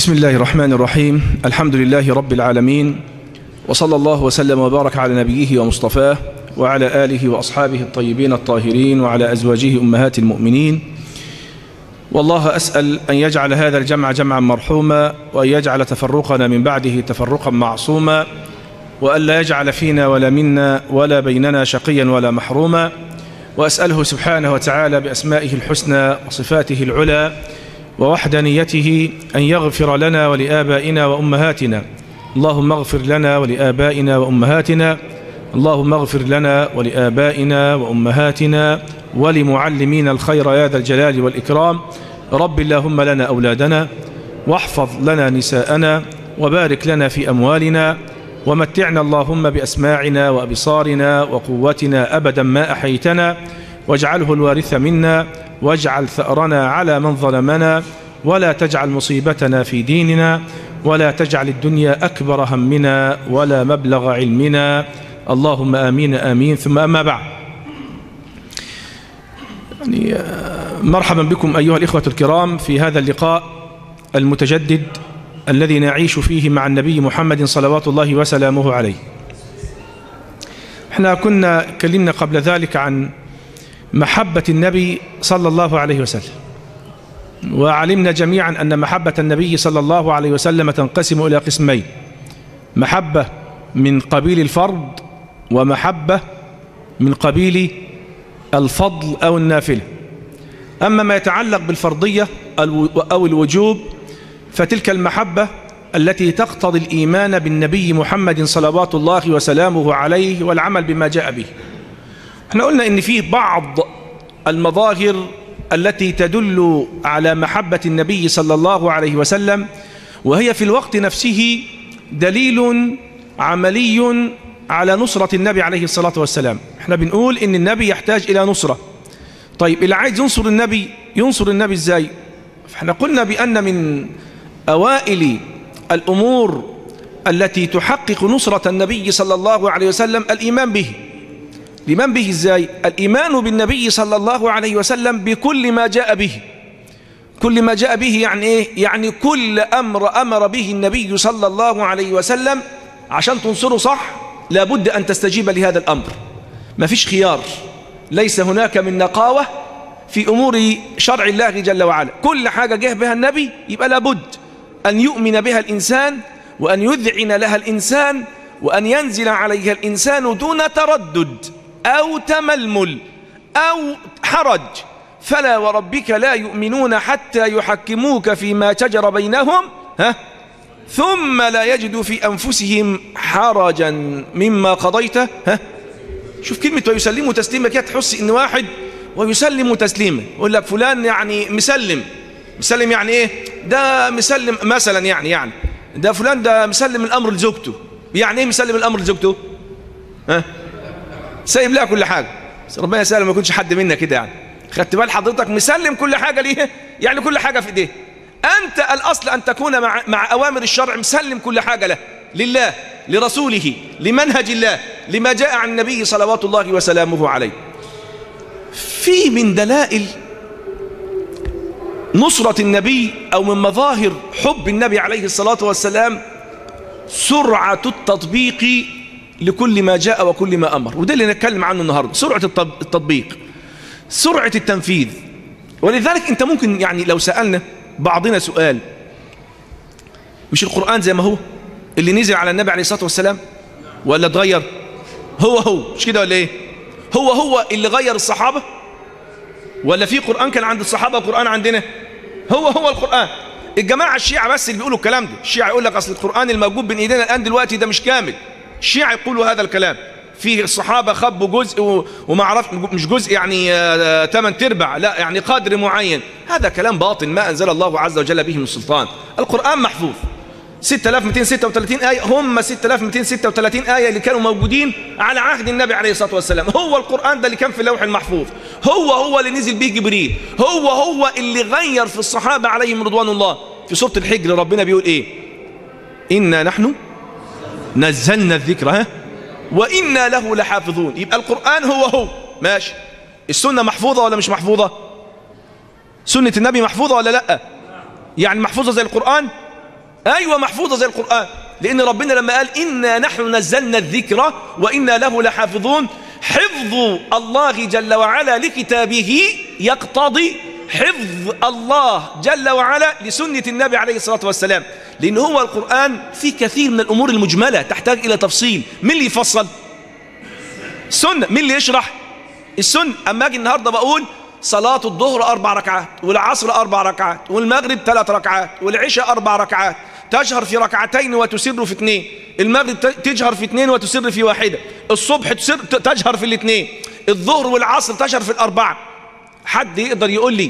بسم الله الرحمن الرحيم الحمد لله رب العالمين وصلى الله وسلم وبارك على نبيه ومصطفاه وعلى آله وأصحابه الطيبين الطاهرين وعلى أزواجه أمهات المؤمنين والله أسأل أن يجعل هذا الجمع جمعا مرحوما وأن يجعل تفرقنا من بعده تفرقا معصوما وأن لا يجعل فينا ولا منا ولا بيننا شقيا ولا محروما وأسأله سبحانه وتعالى بأسمائه الحسنى وصفاته العلى ووحدانيته أن يغفر لنا ولآبائنا وأمهاتنا اللهم اغفر لنا ولآبائنا وأمهاتنا اللهم اغفر لنا ولآبائنا وأمهاتنا ولمعلمين الخير يا ذا الجلال والإكرام رب اللهم لنا أولادنا واحفظ لنا نساءنا وبارك لنا في أموالنا ومتعنا اللهم بأسماعنا وأبصارنا وقوتنا أبدا ما أحيتنا واجعله الوارث منا واجعل ثأرنا على من ظلمنا ولا تجعل مصيبتنا في ديننا ولا تجعل الدنيا أكبر همنا ولا مبلغ علمنا اللهم آمين آمين ثم أما بعد يعني مرحبا بكم أيها الإخوة الكرام في هذا اللقاء المتجدد الذي نعيش فيه مع النبي محمد صلوات الله وسلامه عليه احنا كنا كلمنا قبل ذلك عن محبة النبي صلى الله عليه وسلم وعلمنا جميعا أن محبة النبي صلى الله عليه وسلم تنقسم إلى قسمين محبة من قبيل الفرض ومحبة من قبيل الفضل أو النافلة أما ما يتعلق بالفرضية أو الوجوب فتلك المحبة التي تقتضي الإيمان بالنبي محمد صلوات الله وسلامه عليه والعمل بما جاء به احنا قلنا ان فيه بعض المظاهر التي تدل على محبة النبي صلى الله عليه وسلم وهي في الوقت نفسه دليل عملي على نصرة النبي عليه الصلاة والسلام احنا بنقول ان النبي يحتاج الى نصرة طيب اللي عايز ينصر النبي ينصر النبي ازاي احنا قلنا بأن من أوائل الأمور التي تحقق نصرة النبي صلى الله عليه وسلم الإيمان به الإيمان به إزاي الإيمان بالنبي صلى الله عليه وسلم بكل ما جاء به كل ما جاء به يعني إيه يعني كل أمر أمر به النبي صلى الله عليه وسلم عشان تنصره صح لابد أن تستجيب لهذا الأمر ما فيش خيار ليس هناك من نقاوة في أمور شرع الله جل وعلا كل حاجة جه بها النبي يبقى لابد أن يؤمن بها الإنسان وأن يذعن لها الإنسان وأن ينزل عليها الإنسان دون تردد أو تململ أو حرج فلا وربك لا يؤمنون حتى يحكموك فيما شجر بينهم ها ثم لا يجدوا في أنفسهم حرجا مما قضيت ها شوف كلمة ويسلموا تسليما كده تحس إن واحد ويسلم تسليما يقول لك فلان يعني مسلم مسلم يعني ايه ده مسلم مثلا يعني يعني ده فلان ده مسلم الأمر لزوجته يعني ايه مسلم الأمر لزوجته ها سايب لها كل حاجة بس ربنا يسأل ما يكونش حد منا كده يعني خدت بال حضرتك مسلم كل حاجة ليه يعني كل حاجة في ايديه أنت الأصل أن تكون مع, مع أوامر الشرع مسلم كل حاجة له لله لرسوله لمنهج الله لما جاء عن النبي صلوات الله وسلامه عليه في من دلائل نصرة النبي أو من مظاهر حب النبي عليه الصلاة والسلام سرعة التطبيق لكل ما جاء وكل ما أمر وده اللي نتكلم عنه النهاردة سرعة التطبيق سرعة التنفيذ ولذلك أنت ممكن يعني لو سألنا بعضنا سؤال مش القرآن زي ما هو اللي نزل على النبي عليه الصلاة والسلام ولا اتغير هو هو مش كده ولا ايه هو هو اللي غير الصحابة ولا في قرآن كان عند الصحابة وقرآن عندنا هو هو القرآن الجماعة الشيعة بس اللي بيقولوا الكلام ده الشيعة يقول لك أصل القرآن الموجود بين إيدينا الآن دلوقتي ده مش كامل الشيعة يقولوا هذا الكلام فيه الصحابة خبوا جزء وما عرف مش جزء يعني ثمان تربع لا يعني قدر معين هذا كلام باطل ما أنزل الله عز وجل به من سلطان القرآن محفوظ 6236 آية هم 6236 آية اللي كانوا موجودين على عهد النبي عليه الصلاة والسلام هو القرآن ده اللي كان في اللوح المحفوظ هو هو اللي نزل به جبريل هو هو اللي غير في الصحابة عليهم رضوان الله في سورة الحجر ربنا بيقول إيه إنا نحن نزلنا الذكر ها وإنا له لحافظون يبقى القرآن هو هو ماشي السنة محفوظة ولا مش محفوظة سنة النبي محفوظة ولا لا يعني محفوظة زي القرآن أيوة محفوظة زي القرآن لأن ربنا لما قال إنا نحن نزلنا الذكر وإنا له لحافظون حفظ الله جل وعلا لكتابه يقتضي حفظ الله جل وعلا لسنة النبي عليه الصلاة والسلام لأن هو القرآن في كثير من الأمور المجملة تحتاج إلى تفصيل من اللي يفصل السنة من اللي يشرح السنة أما أجي النهاردة بقول صلاة الظهر أربع ركعات والعصر أربع ركعات والمغرب ثلاث ركعات والعشاء أربع ركعات تجهر في ركعتين وتسر في اثنين المغرب تجهر في اثنين وتسر في واحدة الصبح تسر تجهر في الاثنين الظهر والعصر تجهر في الأربعة حد يقدر يقول لي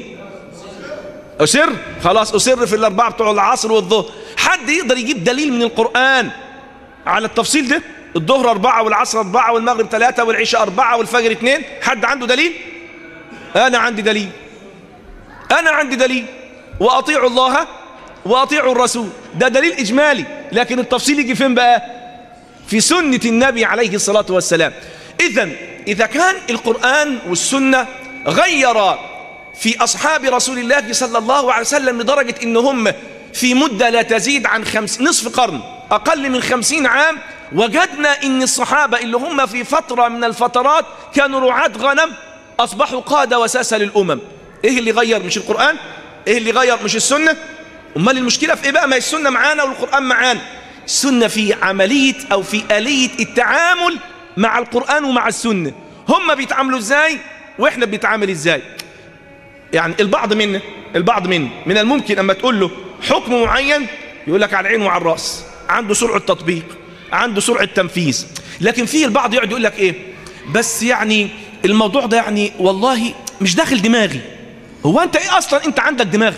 أسر خلاص أسر في الأربعة بتوع العصر والظهر حد يقدر يجيب دليل من القرآن على التفصيل ده الظهر أربعة والعصر أربعة والمغرب ثلاثة والعشاء أربعة والفجر اثنين حد عنده دليل أنا عندي دليل أنا عندي دليل وأطيعوا الله وأطيعوا الرسول ده دليل إجمالي لكن التفصيل يجي فين بقى في سنة النبي عليه الصلاة والسلام إذا إذا كان القرآن والسنة غير في أصحاب رسول الله صلى الله عليه وسلم لدرجة إنهم في مدة لا تزيد عن خمس نصف قرن أقل من خمسين عام وجدنا إن الصحابة اللي هم في فترة من الفترات كانوا رعاة غنم أصبحوا قادة وساسة للأمم إيه اللي غير مش القرآن إيه اللي غير مش السنة أمال المشكلة في إيه بقى ما هي السنة معانا والقرآن معانا السنة في عملية أو في آلية التعامل مع القرآن ومع السنة هم بيتعاملوا إزاي وإحنا بنتعامل إزاي يعني البعض منا البعض منا من الممكن أما تقول له حكم معين يقول لك على العين وعلى الرأس عنده سرعة تطبيق عنده سرعة تنفيذ لكن في البعض يقعد يقول لك إيه بس يعني الموضوع ده يعني والله مش داخل دماغي هو أنت إيه أصلا أنت عندك دماغ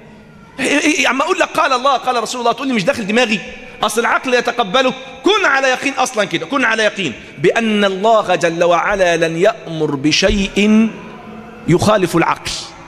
عم أقول لك قال الله قال رسول الله تقول لي مش داخل دماغي أصل العقل يتقبله كن على يقين أصلا كده كن على يقين بأن الله جل وعلا لن يأمر بشيء يخالف العقل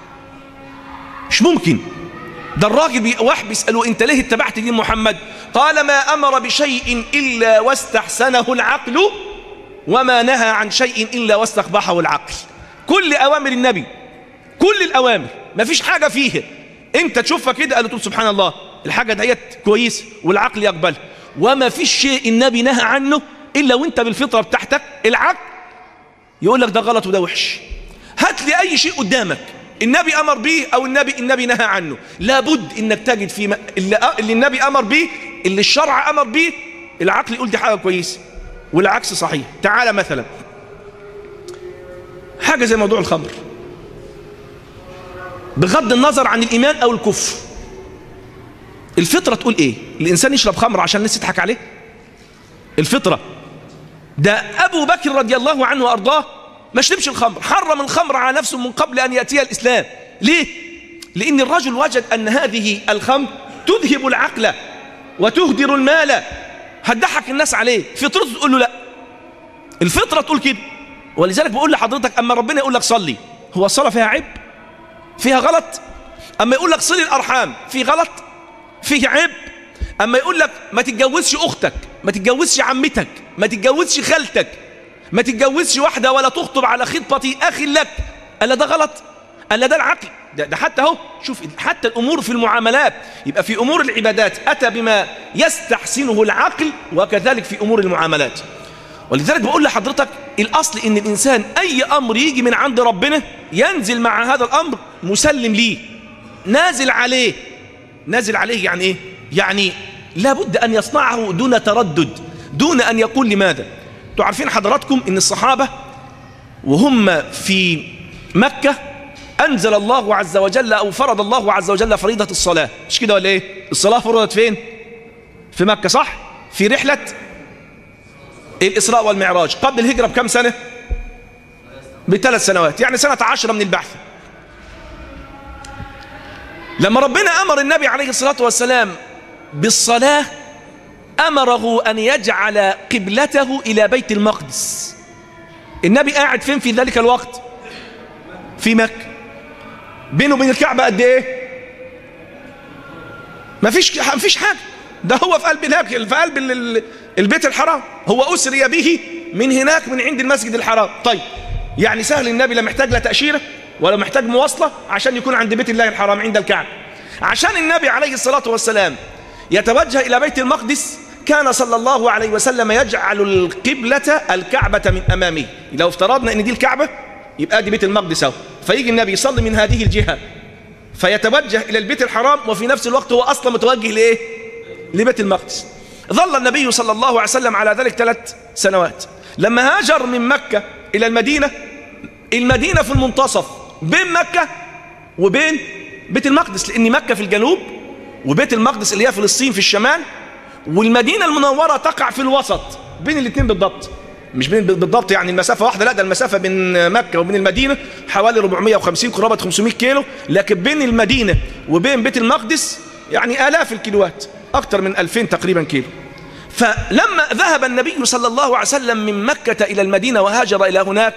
مش ممكن ده الراجل واحد بيسأله انت ليه اتبعت دين محمد قال ما أمر بشيء إلا واستحسنه العقل وما نهى عن شيء إلا واستقبحه العقل كل أوامر النبي كل الأوامر ما فيش حاجة فيها انت تشوفها كده قال تقول سبحان الله الحاجة ديت كويس والعقل يقبلها وما فيش شيء النبي نهى عنه إلا وانت بالفطرة بتاعتك العقل يقول لك ده غلط وده وحش هات لي أي شيء قدامك النبي أمر به أو النبي النبي نهى عنه لابد إنك تجد في م... اللي, اللي النبي أمر به اللي الشرع أمر به العقل يقول دي حاجة كويسة والعكس صحيح تعالى مثلا حاجة زي موضوع الخمر بغض النظر عن الإيمان أو الكفر الفطرة تقول إيه الإنسان يشرب خمر عشان الناس تضحك عليه الفطرة ده أبو بكر رضي الله عنه وأرضاه ما شربش الخمر حرم الخمر على نفسه من قبل أن يأتي الإسلام ليه لأن الرجل وجد أن هذه الخمر تذهب العقل وتهدر المال هتضحك الناس عليه فطرته تقول له لا الفطرة تقول كده ولذلك بقول لحضرتك أما ربنا يقول لك صلي هو الصلاة فيها عيب فيها غلط أما يقول لك صلي الأرحام في غلط فيه عيب أما يقول لك ما تتجوزش أختك ما تتجوزش عمتك ما تتجوزش خالتك ما تتجوزش واحدة ولا تخطب على خطبة أخ لك ألا ده غلط ألا ده العقل ده, ده حتى اهو شوف حتى الأمور في المعاملات يبقى في أمور العبادات أتى بما يستحسنه العقل وكذلك في أمور المعاملات ولذلك بقول لحضرتك الأصل إن الإنسان أي أمر يجي من عند ربنا ينزل مع هذا الأمر مسلم ليه نازل عليه نازل عليه يعني إيه يعني لابد أن يصنعه دون تردد دون أن يقول لماذا تعرفين حضراتكم إن الصحابة وهم في مكة أنزل الله عز وجل أو فرض الله عز وجل فريضة الصلاة مش كده ولا إيه الصلاة فرضت فين في مكة صح في رحلة الإسراء والمعراج قبل الهجرة بكم سنة بثلاث سنوات يعني سنة عشرة من البحث لما ربنا أمر النبي عليه الصلاة والسلام بالصلاة أمره أن يجعل قبلته إلى بيت المقدس النبي قاعد فين في ذلك الوقت في مكة بينه وبين الكعبة قد ايه ما فيش ما فيش حاجة ده هو في قلب هناك في قلب البيت الحرام هو أسري به من هناك من عند المسجد الحرام طيب يعني سهل النبي لا محتاج لا تأشيرة ولا محتاج مواصلة عشان يكون عند بيت الله الحرام عند الكعبة عشان النبي عليه الصلاة والسلام يتوجه إلى بيت المقدس كان صلى الله عليه وسلم يجعل القبلة الكعبة من أمامه لو افترضنا أن دي الكعبة يبقى دي بيت المقدس اهو فيجي النبي يصلي من هذه الجهة فيتوجه إلى البيت الحرام وفي نفس الوقت هو أصلا متوجه لإيه؟ لبيت المقدس ظل النبي صلى الله عليه وسلم على ذلك ثلاث سنوات لما هاجر من مكة إلى المدينة المدينة في المنتصف بين مكة وبين بيت المقدس لأن مكة في الجنوب وبيت المقدس اللي هي فلسطين في الشمال والمدينة المنورة تقع في الوسط بين الاثنين بالضبط مش بين بالضبط يعني المسافة واحدة لا ده المسافة بين مكة وبين المدينة حوالي 450 قرابة 500 كيلو لكن بين المدينة وبين بيت المقدس يعني آلاف الكيلوات أكثر من 2000 تقريبا كيلو فلما ذهب النبي صلى الله عليه وسلم من مكة إلى المدينة وهاجر إلى هناك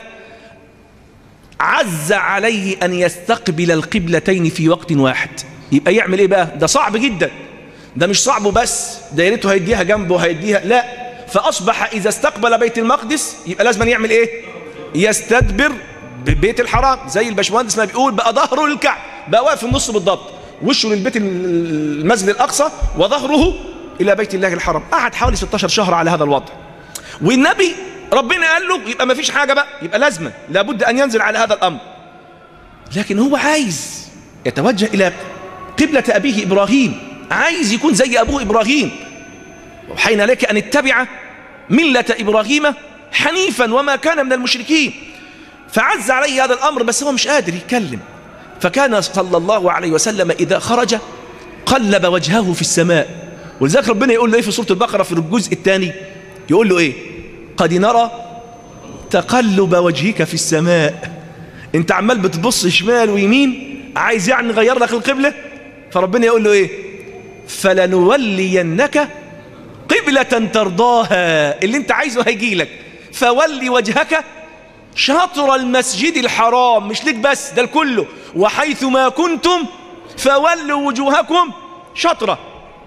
عز عليه أن يستقبل القبلتين في وقت واحد يبقى يعمل إيه بقى ده صعب جدا ده مش صعب بس ده يا ريته هيديها جنبه هيديها لا فأصبح إذا استقبل بيت المقدس يبقى لازم يعمل إيه يستدبر ببيت الحرام زي الباشمهندس ما بيقول بقى ظهره للكعب بقى واقف في النص بالضبط وشه للبيت المسجد الأقصى وظهره إلى بيت الله الحرام قعد حوالي 16 شهر على هذا الوضع والنبي ربنا قال له يبقى ما فيش حاجة بقى يبقى لازمة لابد أن ينزل على هذا الأمر لكن هو عايز يتوجه إلى قبلة أبيه إبراهيم عايز يكون زي أبوه إبراهيم وحين لك أن اتبع ملة إبراهيم حنيفا وما كان من المشركين فعز عليه هذا الأمر بس هو مش قادر يتكلم فكان صلى الله عليه وسلم إذا خرج قلب وجهه في السماء ولذلك ربنا يقول له إيه في سورة البقرة في الجزء الثاني يقول له إيه قد نرى تقلب وجهك في السماء انت عمال بتبص شمال ويمين عايز يعني نغير لك القبلة فربنا يقول له ايه فلنولينك قبلة ترضاها اللي انت عايزه هيجي لك فولي وجهك شطر المسجد الحرام مش ليك بس ده الكله وحيث ما كنتم فولوا وجوهكم شطرة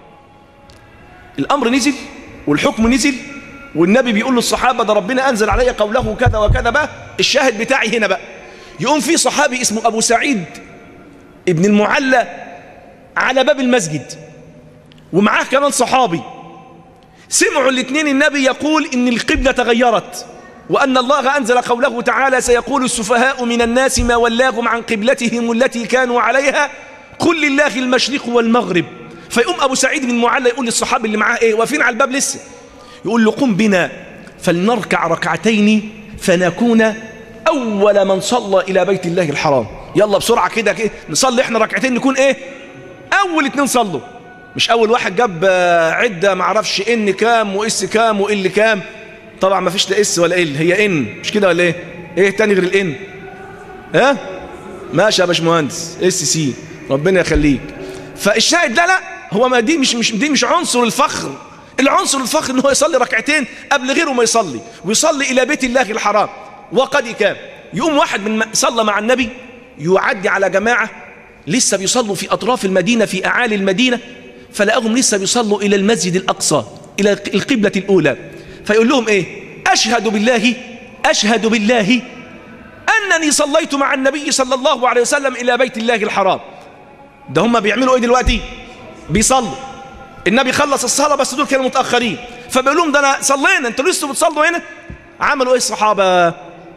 الأمر نزل والحكم نزل والنبي بيقول للصحابة ده ربنا أنزل علي قوله كذا وكذا بقى الشاهد بتاعي هنا بقى يقوم في صحابي اسمه أبو سعيد ابن المعلى على باب المسجد ومعاه كمان صحابي سمعوا الاثنين النبي يقول إن القبلة تغيرت وأن الله أنزل قوله تعالى سيقول السفهاء من الناس ما ولاهم عن قبلتهم التي كانوا عليها قل لله المشرق والمغرب فيقوم أبو سعيد بن المعلى يقول للصحابي اللي معاه إيه واقفين على الباب لسه يقول له قم بنا فلنركع ركعتين فنكون أول من صلى إلى بيت الله الحرام يلا بسرعة كده كده نصلي احنا ركعتين نكون ايه أول اتنين صلوا مش أول واحد جاب عدة معرفش إن كام وإس كام وإل كام طبعا ما فيش لا إس ولا إل هي إن مش كده ولا إيه إيه تاني غير الإن ها ماشي يا باشمهندس إس سي ربنا يخليك فالشاهد لا لا هو ما دي مش مش دي مش عنصر الفخر العنصر الفخر ان هو يصلي ركعتين قبل غيره ما يصلي ويصلي الى بيت الله الحرام وقد كان يقوم واحد من صلى مع النبي يعدي على جماعة لسه بيصلوا في أطراف المدينة في أعالي المدينة فلقاهم لسه بيصلوا إلى المسجد الأقصى إلى القبلة الأولى فيقول لهم إيه أشهد بالله أشهد بالله أنني صليت مع النبي صلى الله عليه وسلم إلى بيت الله الحرام ده هم بيعملوا إيه دلوقتي بيصلوا النبي خلص الصلاة بس دول كانوا متأخرين فبيقول لهم ده أنا صلينا أنتوا لسه بتصلوا هنا عملوا إيه الصحابة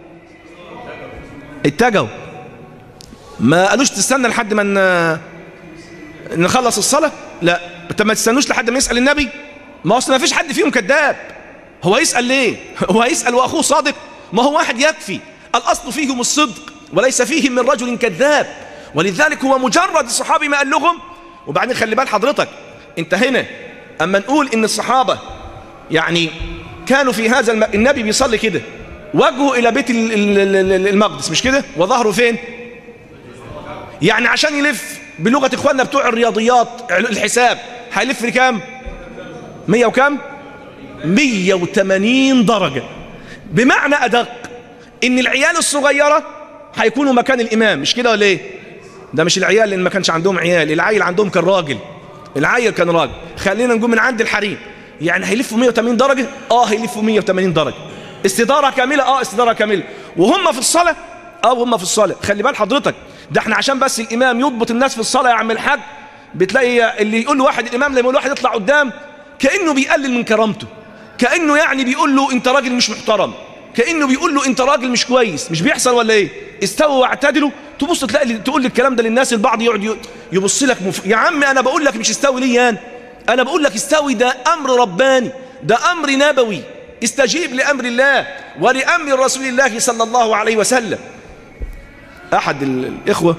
اتجهوا ما قالوش تستنى لحد ما نخلص الصلاة لا انت ما تستنوش لحد ما يسأل النبي ما اصل ما فيش حد فيهم كذاب هو يسأل ليه هو يسأل واخوه صادق ما هو واحد يكفي الاصل فيهم الصدق وليس فيهم من رجل كذاب ولذلك هو مجرد الصحابي ما قال لهم وبعدين خلي بال حضرتك انت هنا اما نقول ان الصحابة يعني كانوا في هذا الم... النبي بيصلي كده وجهه الى بيت المقدس مش كده وظهره فين يعني عشان يلف بلغة اخواننا بتوع الرياضيات الحساب هيلف لكام مية وكام مية وتمانين درجة بمعنى أدق إن العيال الصغيرة هيكونوا مكان الإمام مش كده ولا إيه ده مش العيال لأن ما كانش عندهم عيال العيل عندهم كان راجل العيل كان راجل خلينا نقول من عند الحريم يعني هيلفوا 180 درجة اه هيلفوا 180 درجة استدارة كاملة اه استدارة كاملة وهم في الصلاة اه وهم في الصلاة خلي بال حضرتك ده احنا عشان بس الإمام يضبط الناس في الصلاة يا عم الحاج بتلاقي اللي يقول له واحد الامام لما يقول واحد يطلع قدام كانه بيقلل من كرامته كانه يعني بيقول له انت راجل مش محترم كانه بيقول له انت راجل مش كويس مش بيحصل ولا ايه استووا واعتدلوا تبص تلاقي تقول الكلام ده للناس البعض يقعد يبص لك مف... يا عم انا بقول لك مش استوي لي انا انا بقول لك استوي ده امر رباني ده امر نبوي استجيب لامر الله ولامر رسول الله صلى الله عليه وسلم احد الاخوه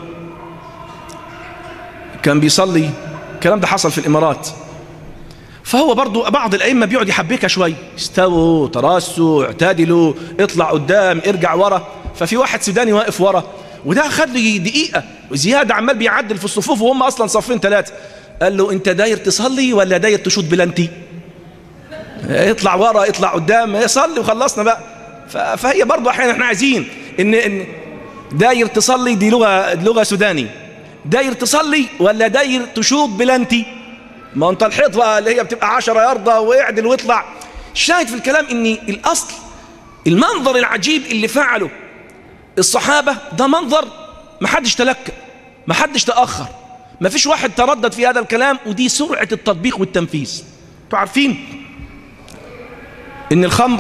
كان بيصلي الكلام ده حصل في الامارات فهو برضو بعض الأئمة بيقعد يحبكها شوي استووا تراسوا اعتدلوا اطلع قدام ارجع ورا ففي واحد سوداني واقف ورا وده خد له دقيقة زيادة عمال بيعدل في الصفوف وهم أصلا صفين ثلاثة قال له أنت داير تصلي ولا داير تشوط بلانتي اطلع ورا اطلع قدام صلي وخلصنا بقى فهي برضو أحيانا احنا عايزين إن, إن داير تصلي دي لغة لغة سوداني داير تصلي ولا داير تشوط بلانتي ما انت الحيط بقى اللي هي بتبقى عشرة يرضى واعدل واطلع الشاهد في الكلام ان الاصل المنظر العجيب اللي فعله الصحابة ده منظر ما حدش تلكى ما حدش تأخر ما فيش واحد تردد في هذا الكلام ودي سرعة التطبيق والتنفيذ انتوا عارفين ان الخمر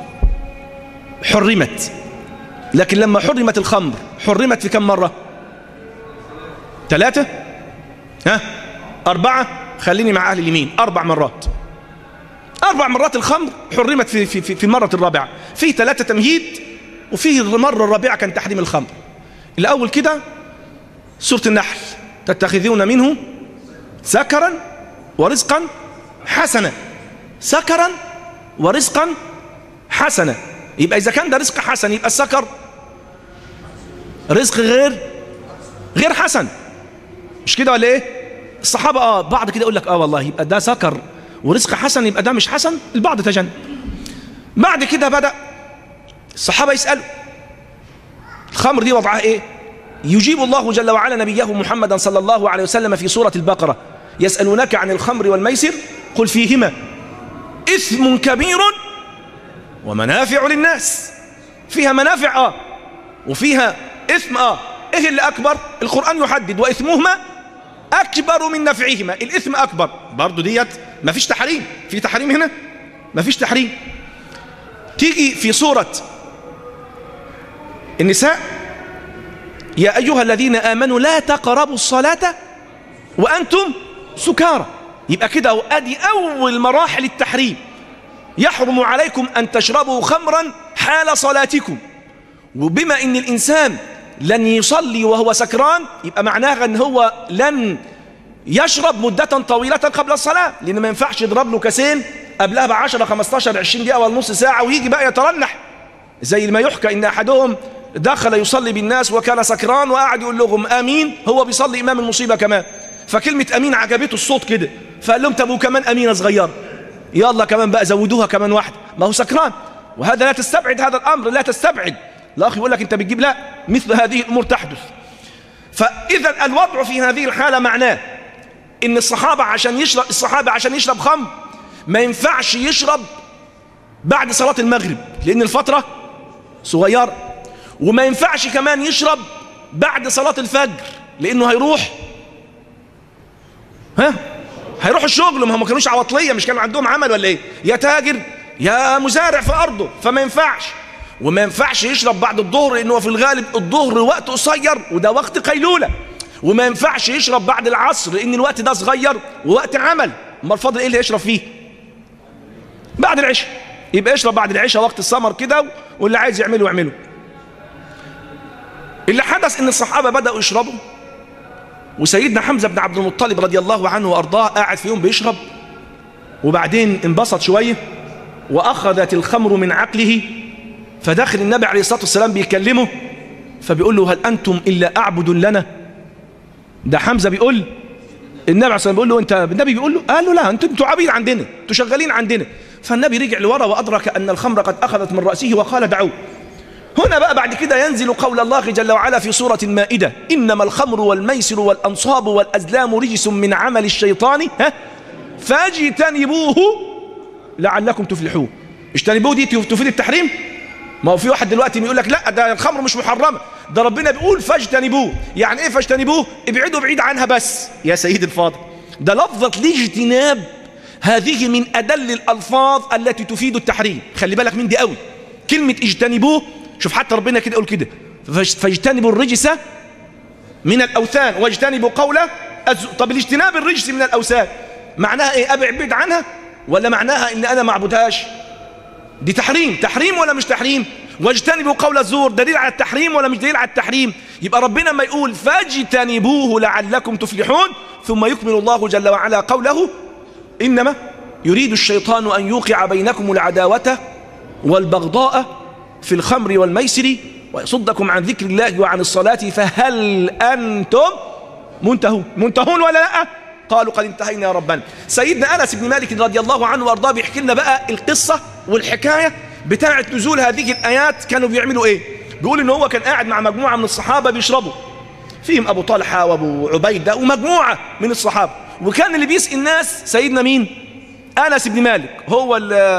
حرمت لكن لما حرمت الخمر حرمت في كم مرة ثلاثة ها أربعة خليني مع أهل اليمين أربع مرات أربع مرات الخمر حرمت في, في, في المرة الرابعة في ثلاثة تمهيد وفيه المرة الرابعة كان تحريم الخمر الأول كده سورة النحل تتخذون منه سكرا ورزقا حسنا سكرا ورزقا حسنا يبقى إذا كان ده رزق حسن يبقى السكر رزق غير غير حسن مش كده ولا ايه الصحابة اه بعض كده يقول لك اه والله يبقى ده سكر ورزق حسن يبقى ده مش حسن البعض تجنب بعد كده بدأ الصحابة يسألوا الخمر دي وضعها ايه يجيب الله جل وعلا نبيه محمدا صلى الله عليه وسلم في سورة البقرة يسألونك عن الخمر والميسر قل فيهما إثم كبير ومنافع للناس فيها منافع اه وفيها إثم اه ايه اللي أكبر القرآن يحدد وإثمهما أكبر من نفعهما الإثم أكبر برضو ديت ما فيش تحريم في تحريم هنا ما فيش تحريم تيجي في سورة النساء يا أيها الذين آمنوا لا تقربوا الصلاة وأنتم سكارى يبقى كده أدي أول مراحل التحريم يحرم عليكم أن تشربوا خمرا حال صلاتكم وبما أن الإنسان لن يصلي وهو سكران يبقى معناها أن هو لن يشرب مدة طويلة قبل الصلاة لأن ما ينفعش يضرب له كاسين قبلها ب 10 15 20 دقيقة ولا نص ساعة ويجي بقى يترنح زي ما يحكى إن أحدهم دخل يصلي بالناس وكان سكران وقعد يقول لهم امين هو بيصلي امام المصيبه كمان فكلمه امين عجبته الصوت كده فقال لهم تبوا كمان امينه صغيره يلا كمان بقى زودوها كمان واحده ما هو سكران وهذا لا تستبعد هذا الامر لا تستبعد الاخ يقول لك انت بتجيب لا مثل هذه الامور تحدث فاذا الوضع في هذه الحاله معناه ان الصحابه عشان يشرب الصحابه عشان يشرب خمر ما ينفعش يشرب بعد صلاه المغرب لان الفتره صغيره وما ينفعش كمان يشرب بعد صلاة الفجر لأنه هيروح ها هيروح الشغل ما هم كانوش عواطلية مش كانوا عندهم عمل ولا ايه يا تاجر يا مزارع في أرضه فما ينفعش وما ينفعش يشرب بعد الظهر لأنه في الغالب الظهر وقت قصير وده وقت قيلولة وما ينفعش يشرب بعد العصر لأن الوقت ده صغير ووقت عمل ما الفضل ايه اللي يشرب فيه بعد العشاء يبقى يشرب بعد العشاء وقت السمر كده واللي عايز يعمله يعمله اللي حدث ان الصحابة بدأوا يشربوا وسيدنا حمزة بن عبد المطلب رضي الله عنه وأرضاه قاعد في يوم بيشرب وبعدين انبسط شوية وأخذت الخمر من عقله فداخل النبي عليه الصلاة والسلام بيكلمه فبيقول له هل أنتم إلا أعبد لنا ده حمزة بيقول النبي عليه الصلاة والسلام بيقول له أنت النبي بيقول له قال له لا أنتم انتوا عبيد عندنا انتوا شغالين عندنا فالنبي رجع لورا وأدرك أن الخمر قد أخذت من رأسه وقال دعوه هنا بقى بعد كده ينزل قول الله جل وعلا في سورة المائدة إنما الخمر والميسر والأنصاب والأزلام رجس من عمل الشيطان ها فاجتنبوه لعلكم تفلحون اجتنبوه دي تفيد التحريم ما هو في واحد دلوقتي بيقول لك لا ده الخمر مش محرمه ده ربنا بيقول فاجتنبوه يعني ايه فاجتنبوه ابعدوا بعيد عنها بس يا سيدي الفاضل ده لفظه الاجتناب هذه من ادل الالفاظ التي تفيد التحريم خلي بالك من دي قوي كلمه اجتنبوه شوف حتى ربنا كده يقول كده فاجتنبوا الرجس من الاوثان واجتنبوا قوله طب الاجتناب الرجس من الاوثان معناها ايه ابعد عنها ولا معناها ان انا ما اعبدهاش دي تحريم تحريم ولا مش تحريم واجتنبوا قول الزور دليل على التحريم ولا مش دليل على التحريم يبقى ربنا ما يقول فاجتنبوه لعلكم تفلحون ثم يكمل الله جل وعلا قوله إنما يريد الشيطان أن يوقع بينكم العداوة والبغضاء في الخمر والميسر ويصدكم عن ذكر الله وعن الصلاة فهل أنتم منتهون منتهون ولا لا قالوا قد انتهينا يا ربنا سيدنا أنس بن مالك رضي الله عنه وارضاه بيحكي لنا بقى القصة والحكاية بتاعة نزول هذه الآيات كانوا بيعملوا إيه بيقول إن هو كان قاعد مع مجموعة من الصحابة بيشربوا فيهم أبو طلحة وأبو عبيدة ومجموعة من الصحابة وكان اللي بيسقي الناس سيدنا مين أنس بن مالك هو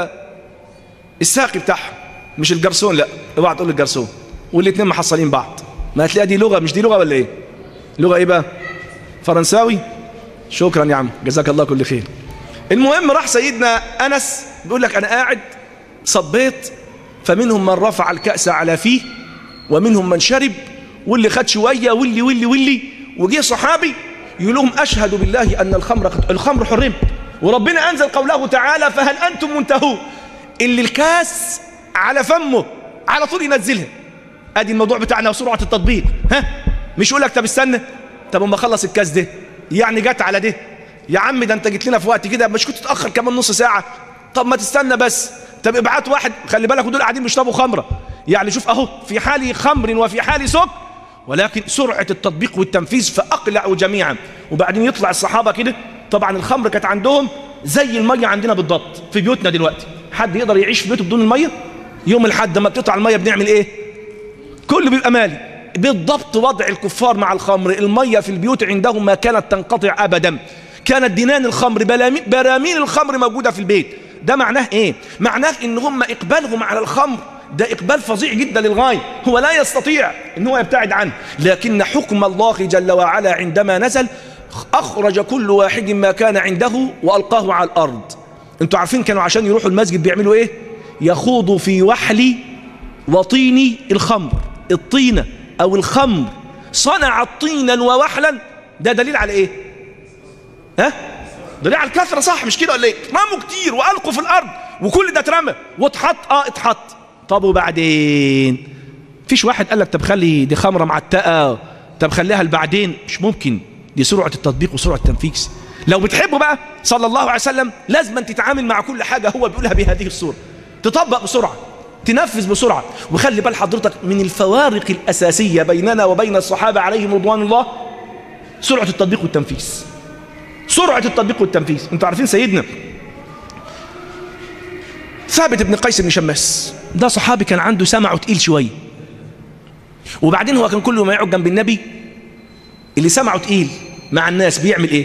الساقي بتاعهم مش الجرسون لا اوعى تقول الجرسون والاثنين محصلين بعض ما هتلاقي دي لغة مش دي لغة ولا ايه لغة ايه بقى فرنساوي شكرا يا عم جزاك الله كل خير المهم راح سيدنا أنس بيقول لك أنا قاعد صبيت فمنهم من رفع الكأس على فيه ومنهم من شرب واللي خد شوية واللي واللي واللي وجه صحابي يقول لهم أشهد بالله أن الخمر الخمر حرمت وربنا أنزل قوله تعالى فهل أنتم منتهون اللي الكاس على فمه على طول ينزلها ادي الموضوع بتاعنا وسرعة التطبيق ها مش يقول لك طب استنى طب اما اخلص الكاس ده يعني جت على ده يا عم ده انت جيت لنا في وقت كده مش كنت تتاخر كمان نص ساعه طب ما تستنى بس طب ابعت واحد خلي بالك ودول قاعدين بيشربوا خمره يعني شوف اهو في حال خمر وفي حال سكر ولكن سرعه التطبيق والتنفيذ فاقلعوا جميعا وبعدين يطلع الصحابه كده طبعا الخمر كانت عندهم زي الميه عندنا بالضبط في بيوتنا دلوقتي حد يقدر يعيش في بيته بدون الميه يوم الحد لما بتقطع الميه بنعمل ايه كله بيبقى مالي بالضبط وضع الكفار مع الخمر الميه في البيوت عندهم ما كانت تنقطع ابدا كانت دينان الخمر براميل الخمر موجوده في البيت ده معناه ايه معناه ان هم اقبالهم على الخمر ده اقبال فظيع جدا للغايه هو لا يستطيع ان هو يبتعد عنه لكن حكم الله جل وعلا عندما نزل اخرج كل واحد ما كان عنده والقاه على الارض انتوا عارفين كانوا عشان يروحوا المسجد بيعملوا ايه يخوضوا في وحل وطين الخمر الطينة او الخمر صنع طينا ووحلا ده دليل على ايه ها دليل على الكثرة صح مش كده ولا ايه رموا كتير والقوا في الارض وكل ده اترمى واتحط اه اتحط طب وبعدين فيش واحد قال لك طب خلي دي خمره معتقه طب خليها لبعدين مش ممكن دي سرعه التطبيق وسرعه التنفيذ لو بتحبه بقى صلى الله عليه وسلم لازم أن تتعامل مع كل حاجه هو بيقولها بهذه الصوره تطبق بسرعه تنفذ بسرعه وخلي بال حضرتك من الفوارق الاساسيه بيننا وبين الصحابه عليهم رضوان الله سرعه التطبيق والتنفيذ سرعه التطبيق والتنفيذ انتوا عارفين سيدنا ثابت بن قيس بن شماس ده صحابي كان عنده سمعه تقيل شويه وبعدين هو كان كل ما يقعد جنب النبي اللي سمعه تقيل مع الناس بيعمل ايه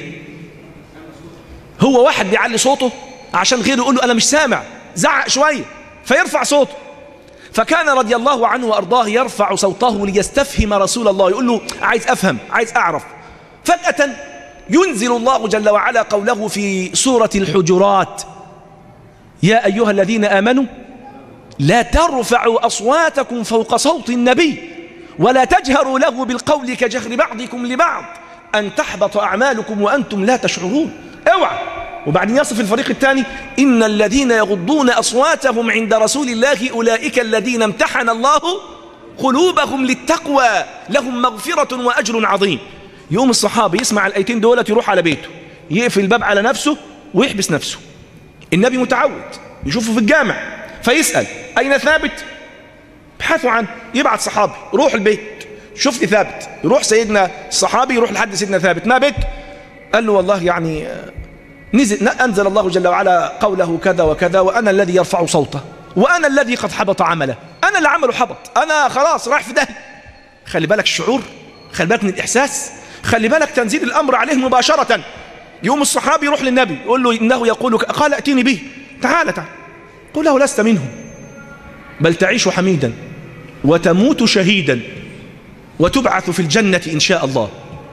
هو واحد بيعلي صوته عشان غيره يقول له انا مش سامع زعق شويه فيرفع صوته فكان رضي الله عنه وارضاه يرفع صوته ليستفهم رسول الله يقول له عايز افهم عايز اعرف فجاه ينزل الله جل وعلا قوله في سوره الحجرات يا أيها الذين آمنوا لا ترفعوا أصواتكم فوق صوت النبي ولا تجهروا له بالقول كجهر بعضكم لبعض أن تحبط أعمالكم وأنتم لا تشعرون اوعى وبعدين يصف الفريق الثاني إن الذين يغضون أصواتهم عند رسول الله أولئك الذين امتحن الله قلوبهم للتقوى لهم مغفرة وأجر عظيم يوم الصحابي يسمع الأيتين دولت يروح على بيته يقفل الباب على نفسه ويحبس نفسه النبي متعود يشوفه في الجامع فيسأل أين ثابت ابحثوا عنه يبعت صحابي روح البيت شوف لي ثابت يروح سيدنا الصحابي يروح لحد سيدنا ثابت ما بك قال له والله يعني نزل أنزل الله جل وعلا قوله كذا وكذا وأنا الذي يرفع صوته وأنا الذي قد حبط عمله أنا اللي عمله حبط أنا خلاص رايح في ده خلي بالك الشعور خلي بالك من الإحساس خلي بالك تنزيل الأمر عليه مباشرة يوم الصحابي يروح للنبي يقول له إنه يقول قال ائتيني به تعال تعال قل له لست منهم بل تعيش حميدا وتموت شهيدا وتبعث في الجنة إن شاء الله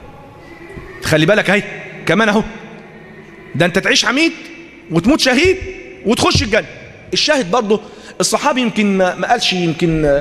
خلي بالك هاي كمان اهو ده انت تعيش حميد وتموت شهيد وتخش الجنة الشاهد برضه الصحابي يمكن ما ما قالش يمكن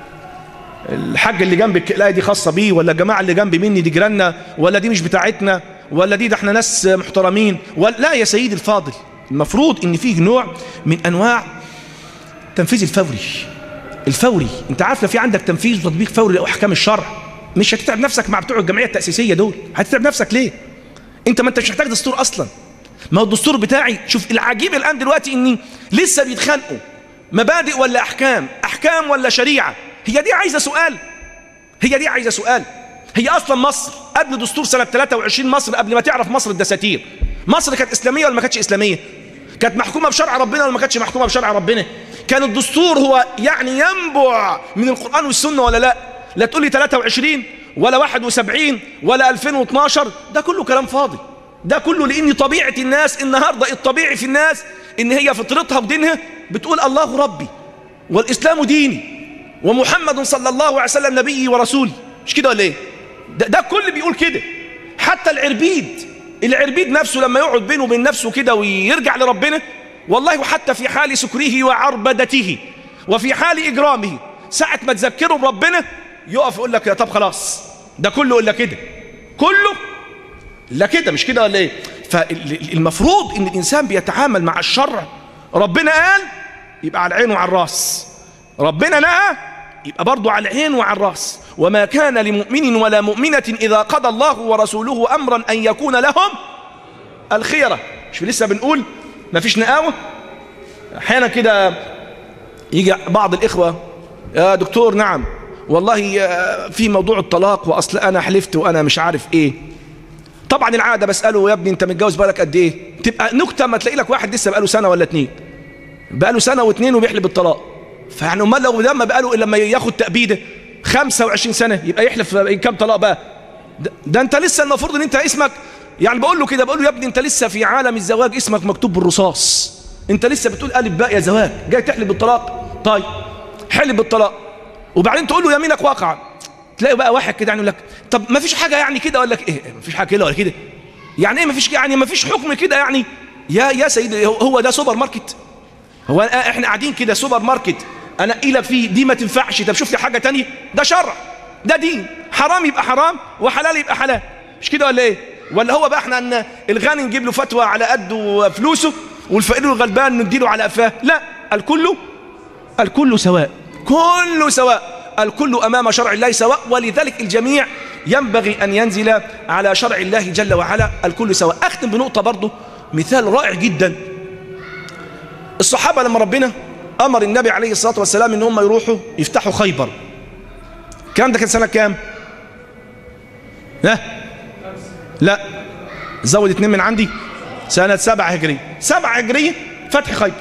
الحاج اللي جنبك لا دي خاصة بيه ولا الجماعة اللي جنب مني دي جيراننا ولا دي مش بتاعتنا ولا دي ده احنا ناس محترمين ولا لا يا سيدي الفاضل المفروض ان فيه نوع من انواع تنفيذ الفوري الفوري انت عارف لو في عندك تنفيذ وتطبيق فوري لاحكام الشرع مش هتتعب نفسك مع بتوع الجمعيه التاسيسيه دول هتتعب نفسك ليه انت ما انت مش محتاج دستور اصلا ما هو الدستور بتاعي شوف العجيب الان دلوقتي اني لسه بيتخانقوا مبادئ ولا احكام احكام ولا شريعه هي دي عايزه سؤال هي دي عايزه سؤال هي اصلا مصر قبل دستور سنه 23 مصر قبل ما تعرف مصر الدساتير مصر كانت اسلاميه ولا ما كانتش اسلاميه كانت محكومه بشرع ربنا ولا ما كانتش محكومه بشرع ربنا كان الدستور هو يعني ينبع من القران والسنه ولا لا لا تقول لي 23 ولا 71 ولا 2012 ده كله كلام فاضي ده كله لان طبيعه الناس النهارده الطبيعي في الناس ان هي فطرتها ودينها بتقول الله ربي والاسلام ديني ومحمد صلى الله عليه وسلم نبيي ورسولي مش كده ولا ايه ده, ده كل بيقول كده حتى العربيد العربيد نفسه لما يقعد بينه وبين نفسه كده ويرجع لربنا والله وحتى في حال سكره وعربدته وفي حال إجرامه ساعة ما تذكره بربنا يقف يقول لك يا طب خلاص ده كله إلا كده كله إلا كده مش كده ولا إيه فالمفروض إن الإنسان بيتعامل مع الشرع ربنا قال يبقى على العين وعلى الراس ربنا نهى يبقى برضه على العين وعلى الراس وما كان لمؤمن ولا مؤمنة إذا قضى الله ورسوله أمرا أن يكون لهم الخيرة مش لسه بنقول ما فيش نقاوة أحيانا كده يجي بعض الإخوة يا دكتور نعم والله في موضوع الطلاق وأصل أنا حلفت وأنا مش عارف إيه طبعا العادة بسأله يا ابني أنت متجوز بالك قد إيه تبقى نكتة ما تلاقي لك واحد لسه بقاله سنة ولا اتنين بقاله سنة واتنين وبيحلف بالطلاق فيعني امال لو ده ما بقاله لما ياخد تأبيده 25 سنة يبقى يحلف كم طلاق بقى ده, ده انت لسه المفروض ان انت اسمك يعني بقول له كده بقول له يا ابني انت لسه في عالم الزواج اسمك مكتوب بالرصاص انت لسه بتقول الف باء يا زواج جاي تحلف بالطلاق طيب حلف بالطلاق وبعدين تقول له يمينك واقعا تلاقي بقى واحد كده يعني يقول لك طب ما فيش حاجه يعني كده ولا ايه ما فيش حاجه كده ولا كده يعني ايه ما فيش يعني ما فيش حكم كده يعني يا يا سيدي هو ده سوبر ماركت هو احنا قاعدين كده سوبر ماركت انا الى فيه دي ما تنفعش طب شوف لي حاجه تانية ده شرع ده دين حرام يبقى حرام وحلال يبقى حلال مش كده ولا ايه ولا هو بقى احنا ان الغني نجيب له فتوى على قد فلوسه والفقير الغلبان نديله على قفاه لا الكل الكل سواء كله سواء الكل امام شرع الله سواء ولذلك الجميع ينبغي ان ينزل على شرع الله جل وعلا الكل سواء اختم بنقطه برضه مثال رائع جدا الصحابه لما ربنا امر النبي عليه الصلاه والسلام ان هم يروحوا يفتحوا خيبر الكلام ده كان سنه كام ها لا زود اتنين من عندي سنه سبعة هجريه سبعة هجريه فتح خيبر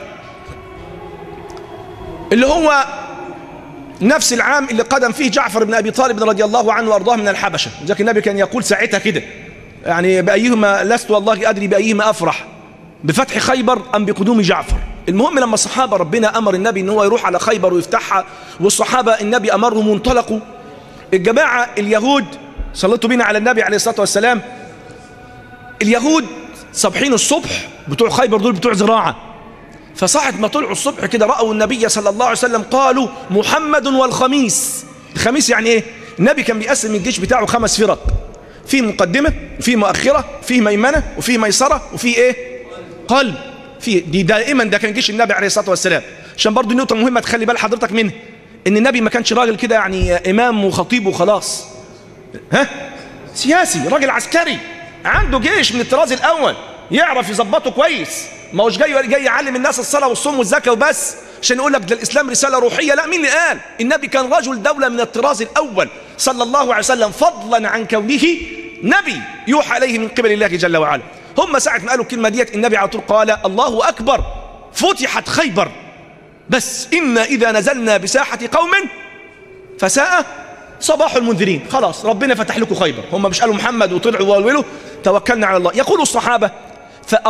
اللي هو نفس العام اللي قدم فيه جعفر بن ابي طالب رضي الله عنه وارضاه من الحبشه لذلك النبي كان يقول ساعتها كده يعني بايهما لست والله ادري بايهما افرح بفتح خيبر ام بقدوم جعفر المهم لما الصحابة ربنا أمر النبي أن هو يروح على خيبر ويفتحها والصحابة النبي أمرهم وانطلقوا الجماعة اليهود صلتوا بينا على النبي عليه الصلاة والسلام اليهود صبحين الصبح بتوع خيبر دول بتوع زراعة فصاحة ما طلعوا الصبح كده رأوا النبي صلى الله عليه وسلم قالوا محمد والخميس الخميس يعني ايه النبي كان بيقسم الجيش بتاعه خمس فرق في مقدمة وفي مؤخرة وفي ميمنة وفي ميسرة وفي ايه قلب في دي دائما ده كان جيش النبي عليه الصلاه والسلام عشان برضه نقطه مهمه تخلي بال حضرتك منها ان النبي ما كانش راجل كده يعني امام وخطيب وخلاص ها سياسي راجل عسكري عنده جيش من الطراز الاول يعرف يظبطه كويس ما هوش جاي جاي يعلم الناس الصلاه والصوم والزكاه وبس عشان يقول لك ده الاسلام رساله روحيه لا مين اللي قال النبي كان رجل دوله من الطراز الاول صلى الله عليه وسلم فضلا عن كونه نبي يوحى عليه من قبل الله جل وعلا هم ساعة ما قالوا الكلمة ديت النبي على طول قال الله أكبر فتحت خيبر بس إنا إذا نزلنا بساحة قوم فساء صباح المنذرين خلاص ربنا فتح لكم خيبر هم مش قالوا محمد وطلعوا وولولوا توكلنا على الله يقول الصحابة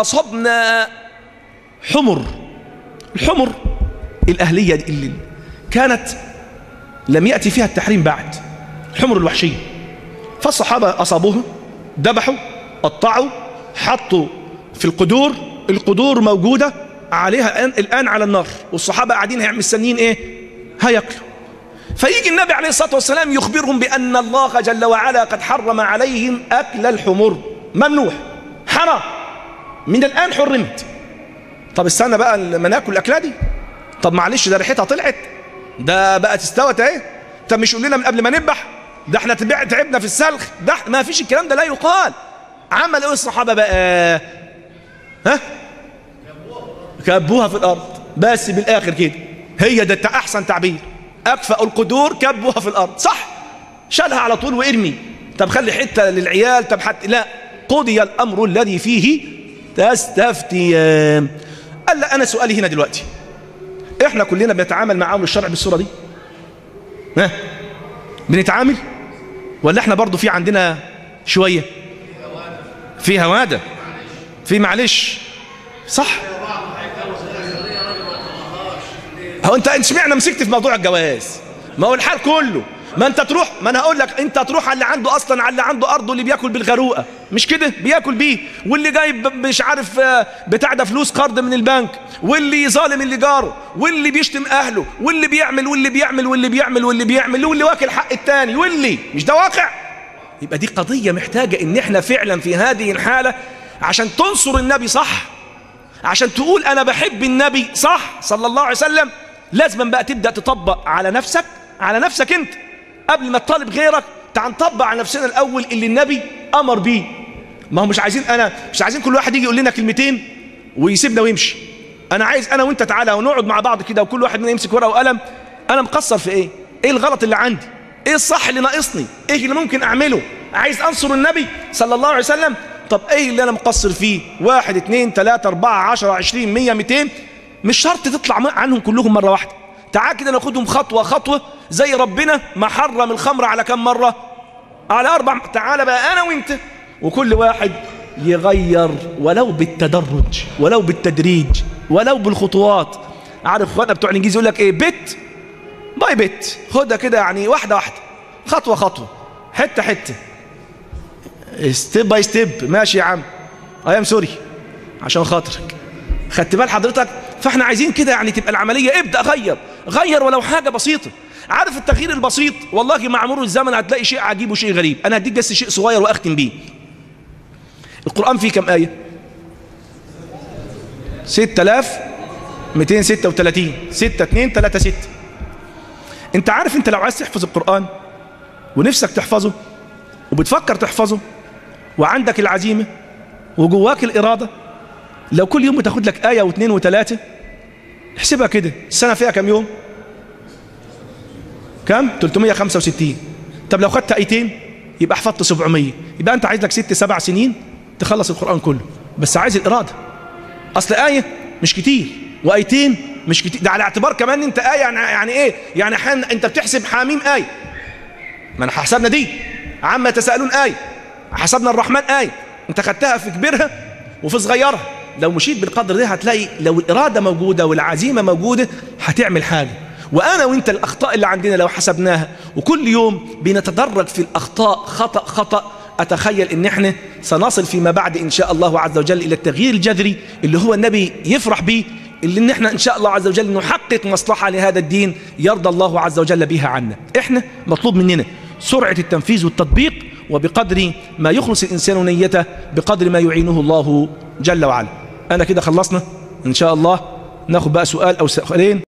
فأصبنا حمر الحمر الأهلية دي اللي كانت لم يأتي فيها التحريم بعد الحمر الوحشية فالصحابة أصابوها ذبحوا قطعوا حطوا في القدور القدور موجودة عليها الآن, الآن على النار والصحابة قاعدين هيعمل مستنيين إيه هياكلوا فيجي النبي عليه الصلاة والسلام يخبرهم بأن الله جل وعلا قد حرم عليهم أكل الحمر ممنوع حرام من الآن حرمت طب استنى بقى لما ناكل الأكلة دي طب معلش ده ريحتها طلعت ده بقت استوت اهي طب مش يقول لنا من قبل ما نذبح ده احنا تبع تعبنا في السلخ ده ما فيش الكلام ده لا يقال عمل ايه الصحابه بقى ها كبوها في الارض بس بالاخر كده هي ده احسن تعبير اكفأ القدور كبوها في الارض صح شالها على طول وارمي طب خلي حته للعيال طب حتى لا قضي الامر الذي فيه تستفتيان قال لا انا سؤالي هنا دلوقتي احنا كلنا بنتعامل معاهم الشرع بالصوره دي ها بنتعامل ولا احنا برضو في عندنا شويه في هواده في معلش صح هو انت اشمعنى مسكت في موضوع الجواز ما هو الحال كله ما انت تروح ما انا هقول لك انت تروح على اللي عنده اصلا على اللي عنده ارضه اللي بياكل بالغروقه مش كده بياكل بيه واللي جايب مش عارف بتاع ده فلوس قرض من البنك واللي ظالم اللي جاره واللي بيشتم اهله واللي بيعمل واللي بيعمل واللي بيعمل واللي بيعمل واللي واكل حق التاني واللي مش ده واقع يبقى دي قضيه محتاجه ان احنا فعلا في هذه الحاله عشان تنصر النبي صح عشان تقول انا بحب النبي صح صلى الله عليه وسلم لازم بقى تبدا تطبق على نفسك على نفسك انت قبل ما تطالب غيرك تعال نطبق على نفسنا الاول اللي النبي امر بيه ما هو مش عايزين انا مش عايزين كل واحد يجي يقول لنا كلمتين ويسيبنا ويمشي انا عايز انا وانت تعالى ونقعد مع بعض كده وكل واحد منا يمسك ورقه وقلم انا مقصر في ايه ايه الغلط اللي عندي ايه الصح اللي ناقصني ايه اللي ممكن اعمله عايز انصر النبي صلى الله عليه وسلم طب ايه اللي انا مقصر فيه واحد اتنين تلاتة اربعة عشرة عشرين مية ميتين مش شرط تطلع عنهم كلهم مرة واحدة تعال كده ناخدهم خطوة خطوة زي ربنا ما حرم الخمر على كم مرة على أربع تعال بقى أنا وإنت وكل واحد يغير ولو بالتدرج ولو بالتدريج ولو بالخطوات عارف اخواتنا بتوع الانجليزي يقول لك ايه بت باي بت خدها كده يعني واحده واحده خطوه خطوه حته حته ستيب باي ستيب ماشي يا عم اي ام سوري عشان خاطرك خدت بال حضرتك فاحنا عايزين كده يعني تبقى العمليه ابدا غير غير ولو حاجه بسيطه عارف التغيير البسيط والله مع مرور الزمن هتلاقي شيء عجيب وشيء غريب انا هديك بس شيء صغير واختم بيه القران فيه كم ايه 6236 6 2 3 6 انت عارف انت لو عايز تحفظ القران ونفسك تحفظه وبتفكر تحفظه وعندك العزيمه وجواك الاراده لو كل يوم بتاخد لك ايه واثنين وثلاثه احسبها كده السنه فيها كم يوم كم 365 طب لو خدت ايتين يبقى حفظت 700 يبقى انت عايز لك ست سبع سنين تخلص القران كله بس عايز الاراده اصل ايه مش كتير وايتين مش كتير ده على اعتبار كمان انت ايه يعني, يعني ايه يعني حين انت بتحسب حاميم ايه ما انا حسبنا دي عما يتساءلون ايه حسبنا الرحمن ايه انت خدتها في كبيرها وفي صغيرها لو مشيت بالقدر ده هتلاقي لو الاراده موجوده والعزيمه موجوده هتعمل حاجه وانا وانت الاخطاء اللي عندنا لو حسبناها وكل يوم بنتدرج في الاخطاء خطا خطا اتخيل ان احنا سنصل فيما بعد ان شاء الله عز وجل الى التغيير الجذري اللي هو النبي يفرح به اللي ان احنا ان شاء الله عز وجل نحقق مصلحه لهذا الدين يرضى الله عز وجل بها عنا احنا مطلوب مننا سرعه التنفيذ والتطبيق وبقدر ما يخلص الانسان نيته بقدر ما يعينه الله جل وعلا انا كده خلصنا ان شاء الله ناخد بقى سؤال او سؤالين